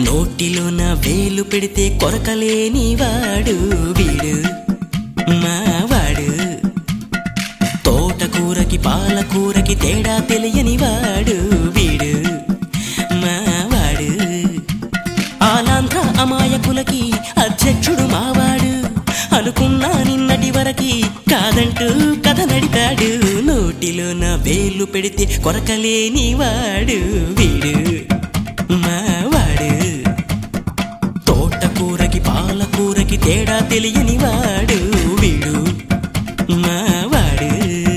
నోటిలో నా వేలు పెడితే కొరకలేని వాడు వీడు మావాడు తోటకూరకి పాలకూరకి తేడా తెలియని వాడు వీడు మావాడు ఆలాంధ్ర అమాయకులకి అధ్యక్షుడు మావాడు అనుకున్నా నిన్నటి వరకి కాదంటూ కథ నడిపాడు నోటిలో నా వేలు పెడితే కొరకలేని వాడు వీడు మావాడు తోటకూరకి పాలకూరకి తేడా తెలియని వాడు వీడు మావాడు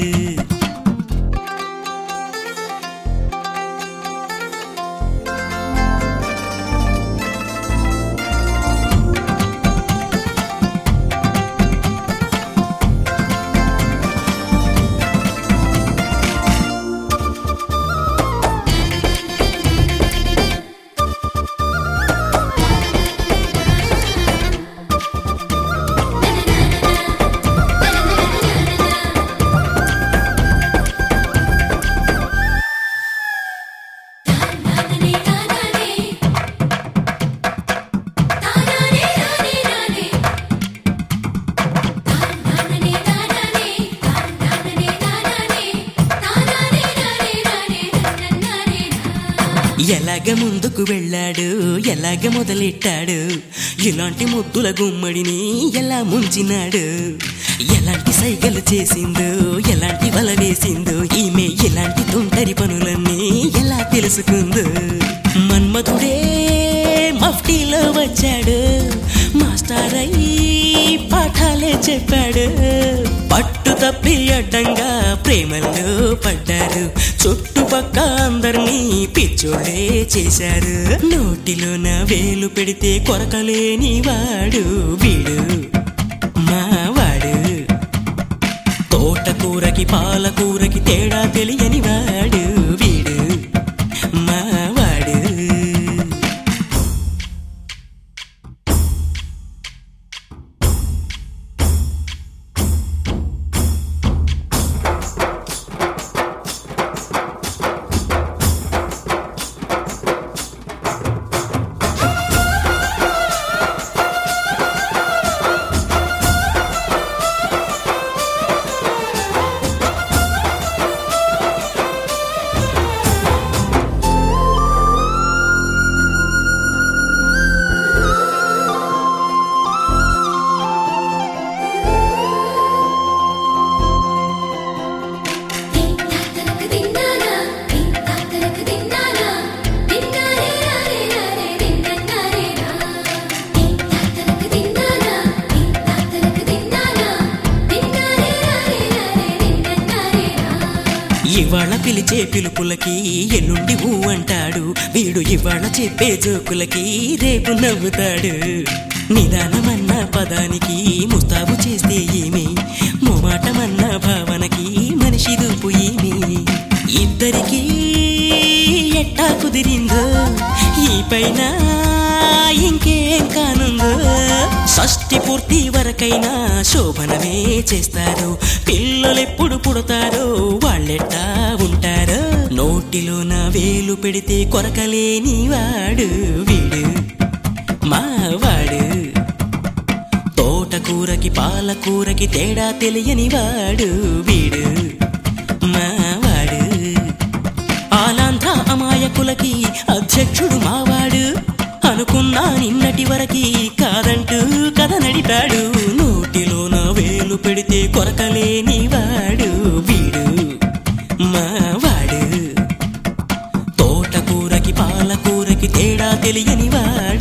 నాననే నాననే నాననే నాననే నాననే నాననే నాననే నాననే నాననే నాననే నాననే ఎలాగ ముందుకు వెళ్ళాడు ఎలాగ మొదలెట్టాడు ఇలాంటి ముద్దుల గుమ్మడిని ఎలా ముంచినాడు ఎలాంటి సైగలు చేసిందో ఎలాంటి వల వేసిందో ఈమె ఎలాంటి తుంటరి పనులన్నీ ఎలా తెలుసుకుందో మన్మధుడే మఫ్టీలో వచ్చాడు మాస్టర్ అయ్యి పాఠాలే చెప్పాడు పట్టు తప్పి అడ్డంగా ప్రేమల్లో పడ్డారు చుట్టుపక్క అందరినీ పిచ్చోడే చేశారు నోటిలో నా వేలు పెడితే కొరకలేని వాడు వీడు మావాడు తోటకూరకి పాలకూరకి తేడా తెలియని వాడు వీడు మావాడు తిన్నాతనక తిన్నానా తిన్నాతనక తిన్నానా తిన్నారే రారే రారే తిన్నారే రా తిన్నాతనక తిన్నానా తిన్నాతనక తిన్నానా తిన్నారే రారే రారే తిన్నారే రా ఇవాళ పిలిచే పిలుపులకి ఎల్లుండి ఊ అంటాడు వీడు ఇవాళ చెప్పే జోకులకి రేపు నవ్వుతాడు నిదానమన్న పదానికి ముస్తాబు చేస్తే ఏమి మొమాటమన్న భావనకి మనిషి దూపు ఏమి ఇద్దరికి ఎట్టా కుదిరిందో ఈ పైన ఇంకేం కానుందో షష్టి పూర్తి వరకైనా శోభనమే చేస్తారు పిల్లలెప్పుడు పుడతారో వాళ్ళెట్టా ఉంటారో నోటిలో నా వేలు పెడితే కొరకలేని వాడు వీడు మావాడు తోటకూరకి పాలకూరకి తేడా తెలియని వాడు వీడు మావాడు ఆలాంధ్ర అమాయకులకి అధ్యక్షుడు మావాడు అనుకున్నా నిన్నటి వరకి కాదంటూ కథ నడిపాడు నోటిలో నా వేలు పెడితే కొరకలేని వాడు వీడు మావాడు తోటకూరకి పాలకూరకి తేడా తెలియని వాడు